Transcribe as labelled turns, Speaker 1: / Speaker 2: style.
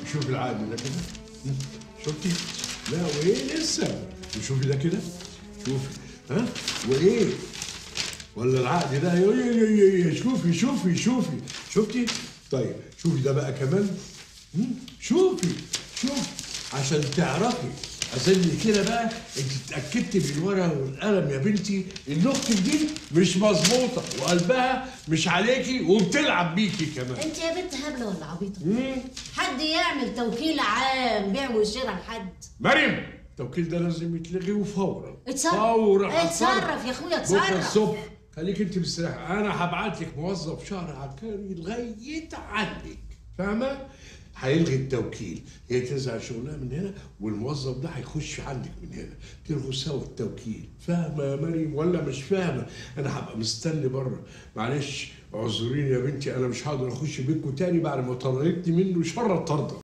Speaker 1: شوف العقد ده كده مم. شفتي لا وايه لسه وشوفي ده كده شوفي ها وايه ولا العقد ده يا- يا- يا- يا- شوفي شوفي شوفي شفتي طيب شوفي ده بقى كمان مم. شوفي شوفي عشان تعرفي عشان كده بقى انت اتاكدتي بالورقه والقلم يا بنتي ان اختك دي مش مظبوطه وقلبها مش عليكي وبتلعب بيكي كمان
Speaker 2: انت يا بنت هبله ولا عبيطه
Speaker 1: مم.
Speaker 2: حد يعمل توكيل عام بيع وشراء لحد
Speaker 1: مريم التوكيل ده لازم يتلغي وفورا
Speaker 2: اتصرف.
Speaker 1: فورا
Speaker 2: اتصرف يا اخويا،
Speaker 1: بكره
Speaker 2: اتصرف.
Speaker 1: الصبح خليك انت مستريحه انا هبعت لك موظف شهر عكاري لغايه عندك فاهمه هيلغي التوكيل هي تزعل شغلها من هنا والموظف ده هيخش عندك من هنا تلغوا سوا التوكيل فاهمه يا مريم ولا مش فاهمه انا هبقى مستني بره معلش اعذريني يا بنتي انا مش هقدر اخش بيتكم تاني بعد ما طردتني منه شر الطرده